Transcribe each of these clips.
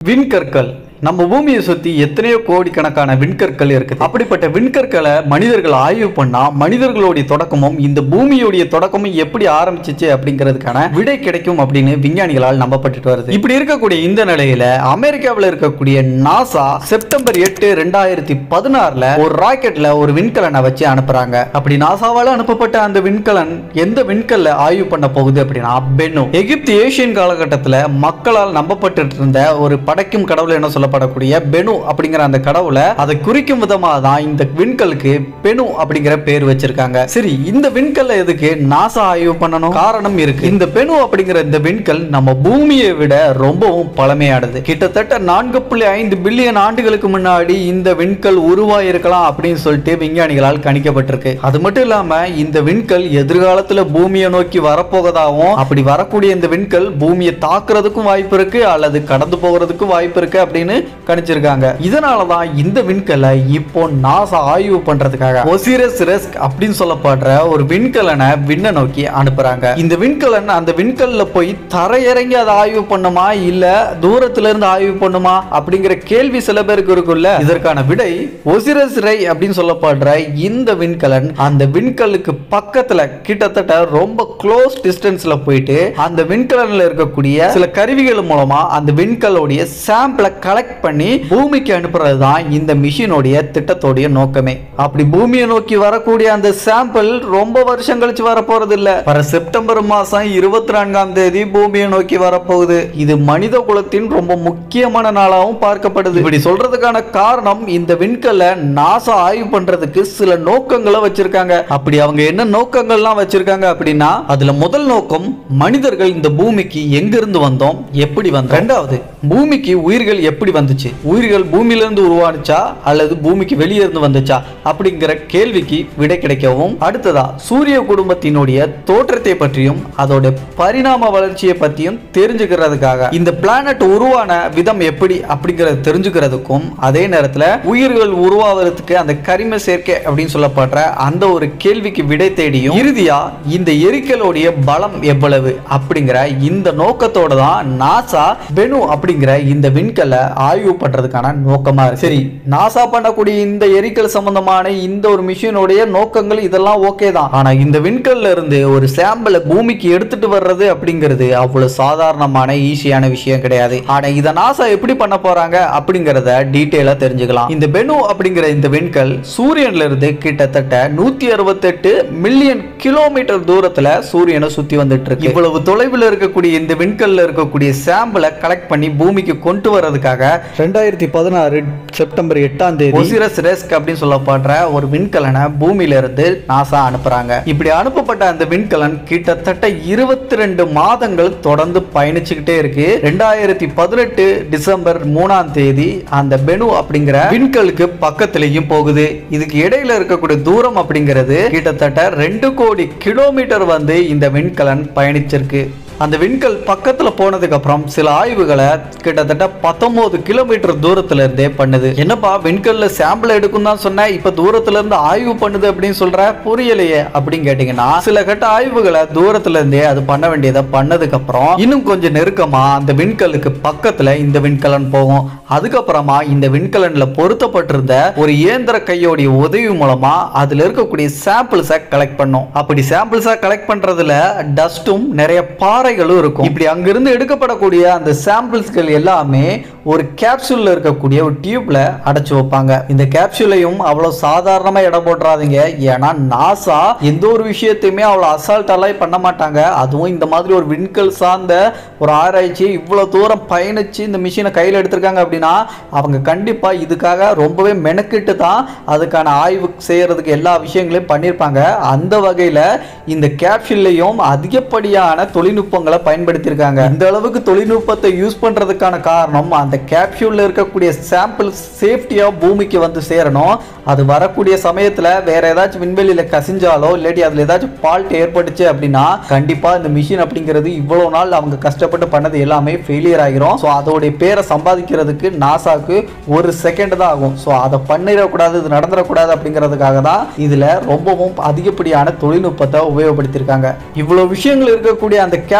விண்கற்கள் நம்ம பூமியை சுத்தி எத்தனையோ கோடிக்கணக்கான விண்கற்கள் இருக்குது அப்படிப்பட்ட விண்கற்களை மனிதர்கள் ஆய்வு பண்ணா மனிதர்களுடைய தொடக்கமும் இந்த பூமியுடைய தொடக்கமும் எப்படி ஆரம்பிச்சிச்சு அப்படிங்கிறதுக்கான விடை கிடைக்கும் அப்படின்னு விஞ்ஞானிகளால் நம்பப்பட்டுட்டு வருது இப்படி இருக்கக்கூடிய இந்த நிலையில அமெரிக்காவில் இருக்கக்கூடிய நாசா செப்டம்பர் எட்டு ரெண்டாயிரத்தி பதினாறுல ஒரு ராக்கெட்ல ஒரு விண்கலனை வச்சு அனுப்புறாங்க அப்படி நாசாவால அனுப்பப்பட்ட அந்த விண்கலன் எந்த விண்கல்ல ஆய்வு பண்ண போகுது அப்படின்னா பெனு எகிப்து ஏசியன் காலகட்டத்தில் மக்களால் நம்பப்பட்டு இருந்த ஒரு படைக்கும் கடவுள் என்ன சொல்லப்படக்கூடிய பெனு அப்படிங்கிற அந்த கடவுளை அதை குறிக்கும் விதமாக தான் இந்த விண்கலுக்கு பெனு அப்படிங்கிற பேர் வச்சிருக்காங்க சரி இந்த விண்கல்ல எதுக்கு நாசா ஆய்வு பண்ணணும் காரணம் இருக்கு இந்த பெனு அப்படிங்கிற இந்த விண்கல் நம்ம பூமியை விட ரொம்பவும் பழமையானது கிட்டத்தட்ட நான்கு புள்ளி ஐந்து பில்லியன் ஆண்டுகளுக்கு முன்னாடி இந்த விண்கல் உருவாயிருக்கலாம் அப்படின்னு சொல்லிட்டு விஞ்ஞானிகளால் கணிக்கப்பட்டிருக்கு அது மட்டும் இல்லாம இந்த விண்கல் எதிர்காலத்துல பூமியை நோக்கி வரப்போவதாகவும் அப்படி வரக்கூடிய இந்த விண்கல் பூமியை தாக்குறதுக்கும் வாய்ப்பு இருக்கு அல்லது கடந்து போகிறதுக்கும் வாய்ப்பு இருக்கு அப்படின்னு கணிச்சிருக்காங்க இதனாலதான் இந்த விண்கலை இப்போ நாசா ஆய்வு பண்றதுக்காக ஒசிரஸ் ரெஸ்க் அப்படின்னு சொல்லப்படுற ஒரு விண்கலனை விண்ண நோக்கி அனுப்புறாங்க இந்த விண்கலன் அந்த விண்கல்ல போய் தரையிறங்கி அதை ஆய்வு பண்ணுமா இல்ல தூரத்துல இருந்து ஆய்வு பண்ணுமா அப்படிங்கிற கேள்வி சில பேருக்கு இருக்குல்ல இதற்கான விடை ஒசிரஸ் ரை அப்படின்னு சொல்லப்படுற இந்த விண்கலன் அந்த விண்கல்லுக்கு பக்கத்துல கிட்டத்தட்ட ரொம்ப க்ளோஸ் டிஸ்டன்ஸ்ல போயிட்டு அந்த விண்கலன்ல இருக்கக்கூடிய சில கருவிகள் மூலமா அந்த விண்கல்லுடைய சாம்பிளை கலெக்ட் பண்ணி பூமிக்கு அனுப்புறது தான் இந்த மிஷினுடைய திட்டத்தோடைய நோக்கமே அப்படி பூமியை நோக்கி வரக்கூடிய அந்த சாம்பிள் ரொம்ப வருஷம் கழிச்சு வரப்போறது இல்ல வர செப்டம்பர் மாசம் இருபத்தி நான்காம் தேதி பூமியை நோக்கி வரப்போகுது இது மனித குலத்தின் ரொம்ப முக்கியமான நாளாகவும் பார்க்கப்படுது இப்படி சொல்றதுக்கான காரணம் இந்த விண்கல்ல நாசா ஆய்வு பண்றதுக்கு சில நோக்கங்களை வச்சிருக்காங்க அப்படி அவங்க என்ன நோக்கங்கள்லாம் வச்சிருக்காங்க அப்படின்னா அதுல முதல் நோக்கம் மனிதர்கள் இந்த பூமிக்கு எங்கிருந்து வந்தோம் எப்படி வந்தோம் ரெண்டாவது பூமிக்கு உயிர்கள் எப்படி வந்துச்சு உயிர்கள் பூமியிலிருந்து உருவானுச்சா அல்லது பூமிக்கு வெளியே இருந்து வந்துச்சா அப்படிங்கிற கேள்விக்கு விடை கிடைக்கவும் அடுத்ததா சூரிய குடும்பத்தினுடைய தோற்றத்தை பற்றியும் அதோட பரிணாம வளர்ச்சியை பற்றியும் தெரிஞ்சுக்கிறதுக்காக இந்த பிளானட் உருவான விதம் எப்படி அப்படிங்கறத தெரிஞ்சுக்கிறதுக்கும் அதே நேரத்துல உயிர்கள் உருவாவதற்கு அந்த கரிம சேர்க்கை அப்படின்னு சொல்லப்படுற அந்த ஒரு கேள்விக்கு விடை தேடியும் இறுதியா இந்த எரிக்கலோடைய பலம் எவ்வளவு அப்படிங்கிற இந்த நோக்கத்தோட தான் நாசா பெனு அப்படிங்கிற இந்த விண்கலை ஆய்வு பண்றதுக்கான நோக்கமா இருக்கு சரி நாசா பண்ணக்கூடிய இந்த எரிக்கல் சம்பந்தமான இந்த ஒரு மிஷினுடைய நோக்கங்கள் இதெல்லாம் ஓகே தான் ஆனா இந்த விண்கல்ல இருந்து ஒரு சாம்பிளை பூமிக்கு எடுத்துட்டு வர்றது அப்படிங்கிறது அவ்வளவு சாதாரணமான ஈஸியான விஷயம் கிடையாது ஆனா இதை நாசா எப்படி பண்ண போறாங்க அப்படிங்கறத டீட்டெயிலா தெரிஞ்சுக்கலாம் இந்த பெனு அப்படிங்கிற இந்த விண்கல் சூரியன்ல இருந்து கிட்டத்தட்ட நூத்தி அறுபத்தெட்டு மில்லியன் கிலோமீட்டர் தூரத்துல சூரியனை சுத்தி வந்துட்டு இருக்கு இவ்வளவு தொலைவில் இருக்கக்கூடிய இந்த விண்கல்ல இருக்கக்கூடிய சாம்பிளை கலெக்ட் பண்ணி பூமிக்கு கொண்டு வர்றதுக்காக ரெண்டாயிரத்தி பதினாறு செப்டம்பர் எட்டாம் தேதி ஒசிரஸ் ரெஸ்க் அப்படின்னு சொல்லப்படுற ஒரு விண்கலனை பூமியில இருந்து நாசா அனுப்புறாங்க இப்படி அனுப்பப்பட்ட அந்த விண்கலன் கிட்டத்தட்ட இருபத்தி ரெண்டு மாதங்கள் தொடர்ந்து பயணிச்சுக்கிட்டே இருக்கு ரெண்டாயிரத்தி பதினெட்டு டிசம்பர் மூணாம் தேதி அந்த பெனு அப்படிங்கிற விண்கலுக்கு பக்கத்திலையும் போகுது இதுக்கு இடையில இருக்கக்கூடிய தூரம் அப்படிங்கிறது கிட்டத்தட்ட ரெண்டு கோடி கிலோமீட்டர் வந்து இந்த விண்கலன் பயணிச்சிருக்கு அந்த விண்கல் பக்கத்துல போனதுக்கு அப்புறம் சில ஆய்வுகளை கிட்டத்தட்ட பத்தொன்பது கிலோமீட்டர் தூரத்துல இருந்தே பண்ணுது என்னப்பா விண்கல்ல சாம்பிள் எடுக்கும் தான் சொன்ன இப்ப தூரத்துல இருந்து ஆய்வு பண்ணுது அப்படின்னு சொல்ற புரியலையே அப்படின்னு கேட்டீங்கன்னா சில கட்ட ஆய்வுகளை தூரத்துல இருந்தே அது பண்ண வேண்டியதை பண்ணதுக்கு அப்புறம் இன்னும் கொஞ்சம் நெருக்கமா அந்த விண்கலுக்கு பக்கத்துல இந்த விண்கலன் போகும் அதுக்கப்புறமா இந்த விண்கலன்ல பொருத்தப்பட்டிருந்த ஒரு இயந்திர கையோடைய உதவி மூலமா அதுல இருக்கக்கூடிய சாம்பிள்ஸை கலெக்ட் பண்ணும் அப்படி சாம்பிள்ஸை கலெக்ட் பண்றதுல டஸ்ட்டும் நிறைய பாறைகளும் இருக்கும் இப்படி அங்கிருந்து எடுக்கப்படக்கூடிய அந்த சாம்பிள்ஸ்கள் எல்லாமே ஒரு கேப்சூல்ல இருக்கக்கூடிய ஒரு டியூப்ல அடைச்சு வைப்பாங்க இந்த கேப்சூலையும் அவ்வளவு சாதாரணமா இடம் போட்டுறாதீங்க ஏன்னா நாசா எந்த ஒரு விஷயத்தையுமே அவ்வளவு அசால்ட்டாலாம் பண்ண மாட்டாங்க அதுவும் இந்த மாதிரி ஒரு விண்கல் சார்ந்த ஒரு ஆராய்ச்சி இவ்வளவு தூரம் பயணிச்சு இந்த மிஷினை கையில் எடுத்திருக்காங்க அப்படின்னா அவங்க கண்டிப்பா இதுக்காக ரொம்பவே மெனக்கிட்டு தான் அதுக்கான ஆய்வு செய்யறதுக்கு எல்லா விஷயங்களையும் பண்ணியிருப்பாங்க அந்த வகையில இந்த கேப்சூல்லையும் அதிகப்படியான தொழில்நுட்பங்களை பயன்படுத்தியிருக்காங்க இந்த அளவுக்கு தொழில்நுட்பத்தை யூஸ் பண்றதுக்கான காரணம் அந்த கேப்சூல்ல இருக்கக்கூடிய சாம்பிள் சேஃப்டியா பூமிக்கு வந்து சேரணும் அது வரக்கூடிய சமயத்துல வேற ஏதாச்சும் விண்வெளியில கசிஞ்சாலோ இல்லாட்டி அதுல ஏதாச்சும் ஃபால்ட் ஏற்பட்டுச்சு அப்படின்னா கண்டிப்பா இந்த மிஷின் அப்படிங்கிறது இவ்வளவு நாள் அவங்க கஷ்டப்பட்டு பண்ணது எல்லாமே ஃபெயிலியர் ஆகிரும் ஸோ அதோடைய பேரை சம்பாதிக்கிறதுக்கு நாசாக்கு ஒரு செகண்ட் தான் ஆகும் ஸோ அதை பண்ணிடக்கூடாது இது நடந்துடக்கூடாது அப்படிங்கிறதுக்காக தான் இதுல ரொம்பவும் அதிகப்படியான தொழில்நுட்பத்தை உபயோகப்படுத்தியிருக்காங்க இவ்வளவு விஷயங்கள் இருக்கக்கூடிய அந்த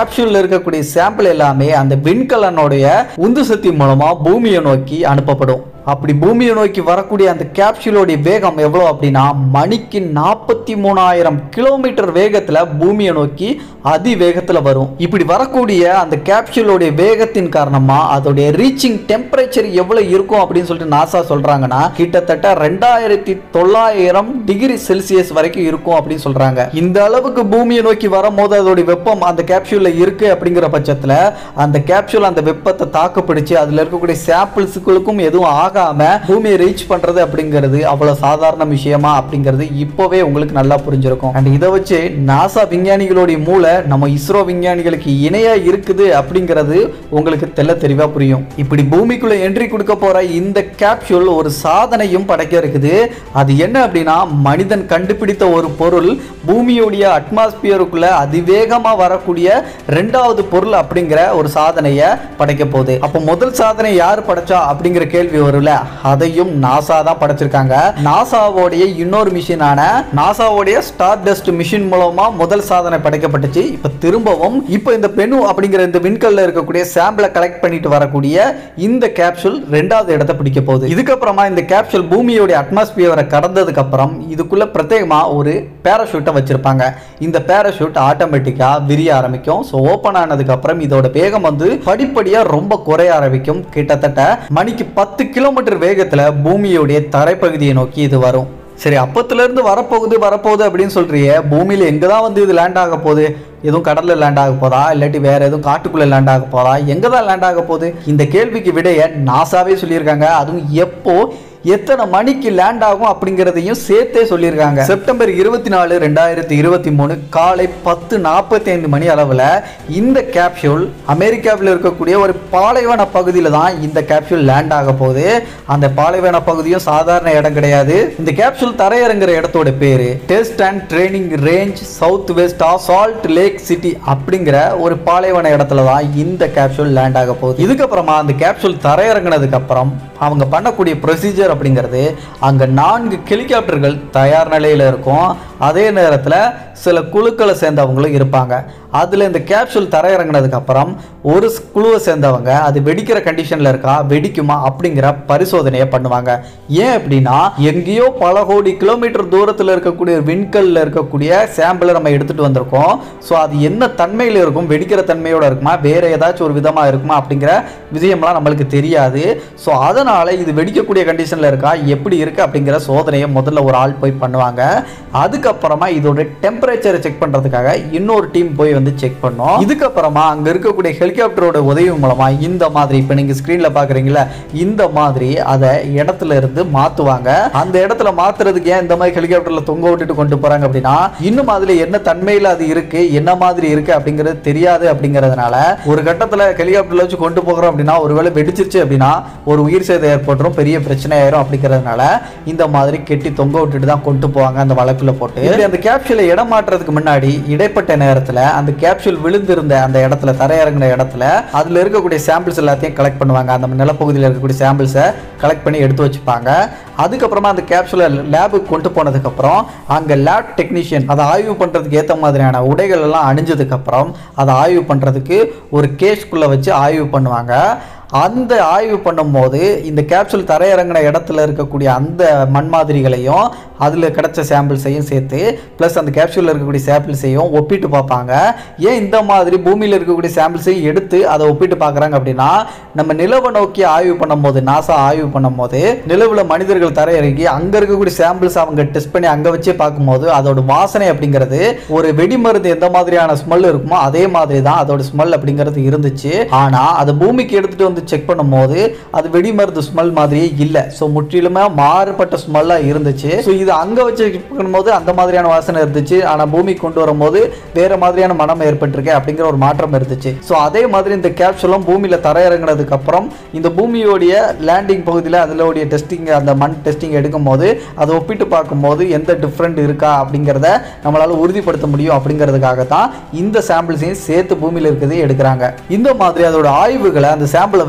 கேப்சூல்ல இருக்கக்கூடிய சாம்பிள் எல்லாமே அந்த விண்கலனுடைய உந்து சக்தி மூலமா பூமியை நோக்கி அனுப்பப்படும் அப்படி பூமியை நோக்கி வரக்கூடிய அந்த கேப்சூலோடைய வேகம் எவ்வளோ அப்படின்னா மணிக்கு நாற்பத்தி மூணாயிரம் கிலோமீட்டர் வேகத்தில் பூமியை நோக்கி அதி வேகத்தில் வரும் இப்படி வரக்கூடிய அந்த கேப்சூலோடைய வேகத்தின் காரணமாக அதோடைய ரீச்சிங் டெம்பரேச்சர் எவ்வளோ இருக்கும் அப்படின்னு சொல்லிட்டு நாசா சொல்கிறாங்கன்னா கிட்டத்தட்ட ரெண்டாயிரத்தி தொள்ளாயிரம் டிகிரி செல்சியஸ் வரைக்கும் இருக்கும் அப்படின்னு சொல்கிறாங்க இந்த அளவுக்கு பூமியை நோக்கி வரும்போது அதோடைய வெப்பம் அந்த கேப்சூலில் இருக்கு அப்படிங்கிற பட்சத்தில் அந்த கேப்சூல் அந்த வெப்பத்தை தாக்கு பிடிச்சு அதில் இருக்கக்கூடிய சாம்பிள்ஸுகளுக்கும் எதுவும் ஆகாம பூமியை ரீச் பண்றது அப்படிங்கிறது அவ்வளவு சாதாரண விஷயமா அப்படிங்கிறது இப்போவே உங்களுக்கு நல்லா புரிஞ்சிருக்கும் அண்ட் இதை வச்சு நாசா விஞ்ஞானிகளுடைய மூளை நம்ம இஸ்ரோ விஞ்ஞானிகளுக்கு இணையா இருக்குது அப்படிங்கிறது உங்களுக்கு தெல்ல தெளிவா புரியும் இப்படி பூமிக்குள்ள என்ட்ரி கொடுக்க போற இந்த கேப்சூல் ஒரு சாதனையும் படைக்க இருக்குது அது என்ன அப்படின்னா மனிதன் கண்டுபிடித்த ஒரு பொருள் பூமியுடைய அட்மாஸ்பியருக்குள்ள அதிவேகமா வரக்கூடிய ரெண்டாவது பொருள் அப்படிங்கிற ஒரு சாதனையை படைக்க போகுது அப்போ முதல் சாதனை யார் படைச்சா அப்படிங்கிற கேள்வி வரும்ல அதையும் நாசா தான் படைச்சிருக்காங்க நாசாவோடைய இன்னொரு மிஷினான நாசாவோடைய ஸ்டார் டஸ்ட் மிஷின் மூலமா முதல் சாதனை படைக்கப்பட்டுச்சு இப்போ திரும்பவும் இப்போ இந்த பெனு அப்படிங்கிற இந்த விண்கல்ல இருக்கக்கூடிய சாம்பிளை கலெக்ட் பண்ணிட்டு வரக்கூடிய இந்த கேப்சூல் ரெண்டாவது இடத்தை பிடிக்க போகுது இதுக்கப்புறமா இந்த கேப்சூல் பூமியோடைய அட்மாஸ்பியரை கடந்ததுக்கு அப்புறம் இதுக்குள்ள பிரத்யேகமா ஒரு பேராஷூட்டை வச்சிருப்பாங்க இந்த பேராஷூட் ஆட்டோமேட்டிக்கா விரிய ஆரம்பிக்கும் ஸோ ஓப்பன் ஆனதுக்கு அப்புறம் இதோட வேகம் வந்து படிப்படியா ரொம்ப குறைய ஆரம்பிக்கும் கிட்டத்தட்ட மணிக்கு பத்து கிலோமீட்டர் வேகத்துல பூமியோடைய தரைப்பகுதியை நோக்கி இது வரும் சரி அப்பத்துல இருந்து வரப்போகுது வரப்போகுது அப்படின்னு சொல்றியே பூமியில எங்க தான் வந்து இது லேண்ட் ஆக போகுது எதுவும் கடல்ல லேண்ட் ஆக போதா இல்லாட்டி வேற எதுவும் காட்டுக்குள்ள லேண்ட் ஆக போதா எங்க தான் லேண்ட் ஆக போகுது இந்த கேள்விக்கு விடைய நாசாவே சொல்லியிருக்காங்க அதுவும் எப்போ எத்தனை மணிக்கு லேண்ட் ஆகும் அப்படிங்கிறதையும் சேர்த்தே சொல்லியிருக்காங்க செப்டம்பர் இருபத்தி நாலு ரெண்டாயிரத்தி இருபத்தி மூணு காலை பத்து நாற்பத்தி ஐந்து மணி அளவில் இந்த கேப்சூல் அமெரிக்காவில் இருக்கக்கூடிய ஒரு பாலைவன பகுதியில் தான் இந்த கேப்சூல் லேண்ட் ஆக போகுது அந்த பாலைவன பகுதியும் சாதாரண இடம் கிடையாது இந்த கேப்சூல் தரையிறங்குற இடத்தோட பேரு test and training range south west of Salt Lake City அப்படிங்கிற ஒரு பாலைவன இடத்துல தான் இந்த கேப்சூல் லேண்ட் ஆக போகுது இதுக்கப்புறமா அந்த கேப்சூல் தரையிறங்கினதுக்கு அப்புறம் அவங்க பண்ணக்கூடிய ப்ரொசீஜர் அப்படிங்கிறது அங்கே நான்கு ஹெலிகாப்டர்கள் தயார் நிலையில் இருக்கும் அதே நேரத்தில் சில குழுக்களை சேர்ந்தவங்களும் இருப்பாங்க அதில் இந்த கேப்சூல் தரையிறங்கினதுக்கு அப்புறம் ஒரு ஸ் குழுவை சேர்ந்தவங்க அது வெடிக்கிற கண்டிஷனில் இருக்கா வெடிக்குமா அப்படிங்கிற பரிசோதனையை பண்ணுவாங்க ஏன் அப்படின்னா எங்கேயோ பல கோடி கிலோமீட்டர் தூரத்தில் இருக்கக்கூடிய விண்கல்ல இருக்கக்கூடிய சாம்பிளை நம்ம எடுத்துகிட்டு வந்திருக்கோம் ஸோ அது என்ன தன்மையில் இருக்கும் வெடிக்கிற தன்மையோட இருக்குமா வேற ஏதாச்சும் ஒரு விதமாக இருக்குமா அப்படிங்கிற விஷயம்லாம் நம்மளுக்கு தெரியாது ஸோ அதனால் இது வெடிக்கக்கூடிய கண்டிஷனில் இருக்கா எப்படி இருக்குது அப்படிங்கிற சோதனையை முதல்ல ஒரு ஆள் போய் பண்ணுவாங்க அதுக்கப்புறமா இதோட டெம்பரேச்சரை செக் பண்ணுறதுக்காக இன்னொரு டீம் போய் வந்து செக் பண்ணோம் இதுக்கப்புறமா அங்கே இருக்கக்கூடிய ஹெலிகாப்டரோட உதவி மூலமாக இந்த மாதிரி இப்போ நீங்கள் ஸ்க்ரீனில் பார்க்குறீங்களா இந்த மாதிரி அதை இடத்துல இருந்து மாற்றுவாங்க அந்த இடத்துல மாற்றுறதுக்கு ஏன் இந்த மாதிரி ஹெலிகாப்டரில் தொங்க விட்டுட்டு கொண்டு போகிறாங்க அப்படின்னா இன்னும் அதில் என்ன தன்மையில் அது இருக்குது என்ன மாதிரி இருக்குது அப்படிங்கிறது தெரியாது அப்படிங்கிறதுனால ஒரு கட்டத்தில் ஹெலிகாப்டரில் வச்சு கொண்டு போகிறோம் அப்படின்னா ஒருவேளை வெடிச்சிருச்சு அப்படின்னா ஒரு உயிர் சேதம் ஏற்பட்டுரும் பெரிய பிரச்சனை ஆயிரும் அப்படிங்கிறதுனால இந்த மாதிரி கெட்டி தொங்க விட்டுட்டு தான் கொண்டு போவாங்க அந்த வழக்குல போட்டு இப்படி அந்த கேப்சூலை இடம் மாற்றுறதுக்கு முன்னாடி இடைப்பட்ட நேரத்தில் அந்த கேப்சூல் விழுந்திருந்த அந்த இடத்துல தரையிறங்கின இடத்துல அதில் இருக்கக்கூடிய சாம்பிள்ஸ் எல்லாத்தையும் கலெக்ட் பண்ணுவாங்க அந்த நிலப்பகுதியில் இருக்கக்கூடிய சாம்பிள்ஸை கலெக்ட் பண்ணி எடுத்து வச்சுப்பாங்க அதுக்கப்புறமா அந்த கேப்சூலை லேபுக்கு கொண்டு போனதுக்கப்புறம் அங்கே லேப் டெக்னீஷியன் அதை ஆய்வு பண்ணுறதுக்கு ஏற்ற மாதிரியான உடைகள் எல்லாம் அணிஞ்சதுக்கப்புறம் அதை ஆய்வு பண்ணுறதுக்கு ஒரு கேஸ்க்குள்ளே வச்சு ஆய்வு பண்ணுவாங்க அந்த ஆய்வு பண்ணும்போது இந்த கேப்சூல் தரையிறங்கின இடத்துல இருக்கக்கூடிய அந்த மண் மாதிரிகளையும் அதில் கிடைச்ச சாம்பிள்ஸையும் சேர்த்து ப்ளஸ் அந்த கேப்சூலில் இருக்கக்கூடிய சாம்பிள்ஸையும் ஒப்பிட்டு பார்ப்பாங்க ஏன் இந்த மாதிரி பூமியில் இருக்கக்கூடிய சாம்பிள்ஸையும் எடுத்து அதை ஒப்பிட்டு பார்க்குறாங்க அப்படின்னா நம்ம நிலவை நோக்கி ஆய்வு பண்ணும்போது நாசா ஆய்வு பண்ணும்போது நிலவில் மனிதர்கள் தரையிறங்கி அங்கே இருக்கக்கூடிய சாம்பிள்ஸ் அவங்க டெஸ்ட் பண்ணி அங்கே வச்சே பார்க்கும்போது அதோட வாசனை அப்படிங்கிறது ஒரு வெடிமருந்து எந்த மாதிரியான ஸ்மெல் இருக்குமோ அதே மாதிரி தான் அதோட ஸ்மெல் அப்படிங்கிறது இருந்துச்சு ஆனால் அதை பூமிக்கு எடுத்துகிட்டு வந்து செக் பண்ணும்போது அது வெடிமருந்து ஸ்மெல் மாதிரியே இல்லை ஸோ முற்றிலுமே மாறுபட்ட ஸ்மெல்லாக இருந்துச்சு ஸோ இது அங்கே வச்சு check பண்ணும்போது அந்த மாதிரியான வாசனை இருந்துச்சு ஆனால் பூமிக்கு கொண்டு வரும்போது வேற மாதிரியான மனம் ஏற்பட்டிருக்கு அப்படிங்கிற ஒரு மாற்றம் இருந்துச்சு ஸோ அதே மாதிரி இந்த கேப்சூலும் பூமியில் தரையிறங்கினதுக்கு அப்புறம் இந்த பூமியோடைய லேண்டிங் பகுதியில் அதிலோடைய டெஸ்டிங் அந்த மண் டெஸ்டிங் எடுக்கும்போது அதை ஒப்பிட்டு பார்க்கும்போது எந்த டிஃப்ரெண்ட் இருக்கா அப்படிங்கிறத நம்மளால உறுதிப்படுத்த முடியும் அப்படிங்கிறதுக்காக தான் இந்த சாம்பிள்ஸையும் சேர்த்து பூமியில் இருக்கிறது எடுக்கிறாங்க இந்த மாதிரி அதோட ஆய்வுகளை அந்த சாம்பிளை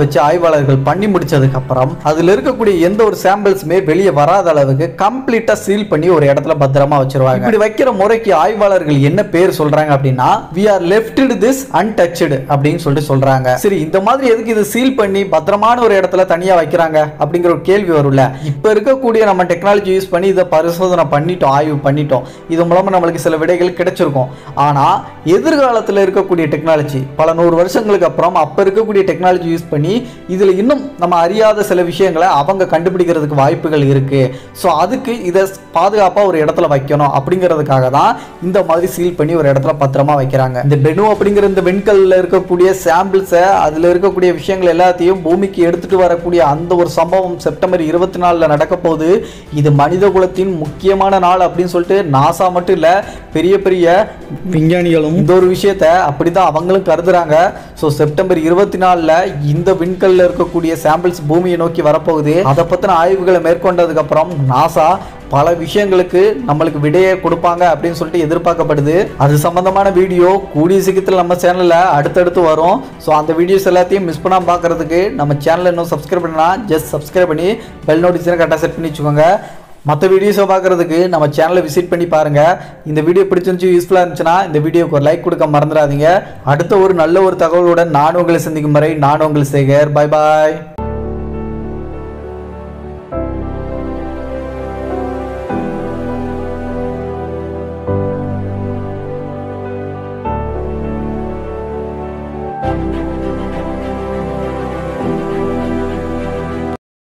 வச்சு ஆய்வாளர்கள் பண்ணி முடிச்சதுக்கு அப்புறம் அதுல இருக்கக்கூடிய எந்த ஒரு சாம்பிள்ஸுமே வெளியே வராத அளவுக்கு கம்ப்ளீட்டா சீல் பண்ணி ஒரு இடத்துல பத்திரமா வச்சிருவாங்க இப்படி வைக்கிற முறைக்கு ஆய்வாளர்கள் என்ன பேர் சொல்றாங்க அப்படின்னா we are lefted this untouched அப்படின்னு சொல்லிட்டு சொல்றாங்க சரி இந்த மாதிரி எதுக்கு இது சீல் பண்ணி பத்திரமான ஒரு இடத்துல தனியா வைக்கிறாங்க அப்படிங்கிற ஒரு கேள்வி வரும்ல இப்ப இருக்கக்கூடிய நம்ம டெக்னாலஜி யூஸ் பண்ணி இதை பரிசோதனை பண்ணிட்டோம் ஆய்வு பண்ணிட்டோம் இது மூலமா நம்மளுக்கு சில விடைகள் கிடைச்சிருக்கும் ஆனா எதிர்காலத்துல இருக்கக்கூடிய டெக்னாலஜி பல நூறு வருஷங்களுக்கு அப்புறம் அப்ப இருக்கக்கூடிய டெக்னாலஜி யூஸ் பண்ணி இதுல இன்னும் நம்ம அறியாத சில விஷயங்களை அவங்க கண்டுபிடிக்கிறதுக்கு வாய்ப்புகள் இருக்கு ஸோ அதுக்கு இதை பாதுகாப்பா ஒரு இடத்துல வைக்கணும் அப்படிங்கிறதுக்காக தான் இந்த மாதிரி சீல் பண்ணி ஒரு இடத்துல பத்திரமா வைக்கிறாங்க இந்த பெனு அப்படிங்கிற இந்த வெண்கல்ல இருக்கக்கூடிய சாம்பிள்ஸை அதுல இருக்கக்கூடிய விஷயங்கள் எல்லாத்தையும் பூமிக்கு எடுத்துட்டு வரக்கூடிய அந்த ஒரு சம்பவம் செப்டம்பர் இருபத்தி நாலுல நடக்க போகுது இது மனித குலத்தின் முக்கியமான நாள் அப்படின்னு சொல்லிட்டு நாசா மட்டும் இல்ல பெரிய பெரிய விஞ்ஞானிகளும் இந்த ஒரு விஷயத்த அப்படிதான் அவங்களும் கருதுறாங்க ஸோ செப்டம்பர் இருபத்தி நாலுல இந்த விண்கல்ல இருக்கக்கூடிய சாம்பிள்ஸ் பூமியை நோக்கி வரப்போகுது அதை பத்தின ஆய்வுகளை மேற்கொண்டதுக்கு அப்புறம் நாசா பல விஷயங்களுக்கு நம்மளுக்கு விடையை கொடுப்பாங்க அப்படின்னு சொல்லிட்டு எதிர்பார்க்கப்படுது அது சம்பந்தமான வீடியோ கூடிய சீக்கிரத்தில் நம்ம சேனலில் அடுத்தடுத்து வரும் ஸோ அந்த வீடியோஸ் எல்லாத்தையும் மிஸ் பண்ணாமல் பார்க்கறதுக்கு நம்ம சேனலை இன்னும் சப்ஸ்கிரைப் பண்ணலாம் ஜஸ்ட் சப்ஸ்கிரைப் பண்ணி பெல் நோட்டிஃபிகேஷன் கரெக்டாக செட் பண்ணி வச்சுக்கோங்க மற்ற வீடியோஸை பார்க்குறதுக்கு நம்ம சேனலை விசிட் பண்ணி பாருங்கள் இந்த வீடியோ பிடிச்சிருந்துச்சு யூஸ்ஃபுல்லாக இருந்துச்சுன்னா இந்த வீடியோக்கு ஒரு லைக் கொடுக்க மறந்துடாதீங்க அடுத்த ஒரு நல்ல ஒரு தகவலுடன் நான் உங்களை சந்திக்கும் வரை நான் உங்கள் சேகர் பை பாய்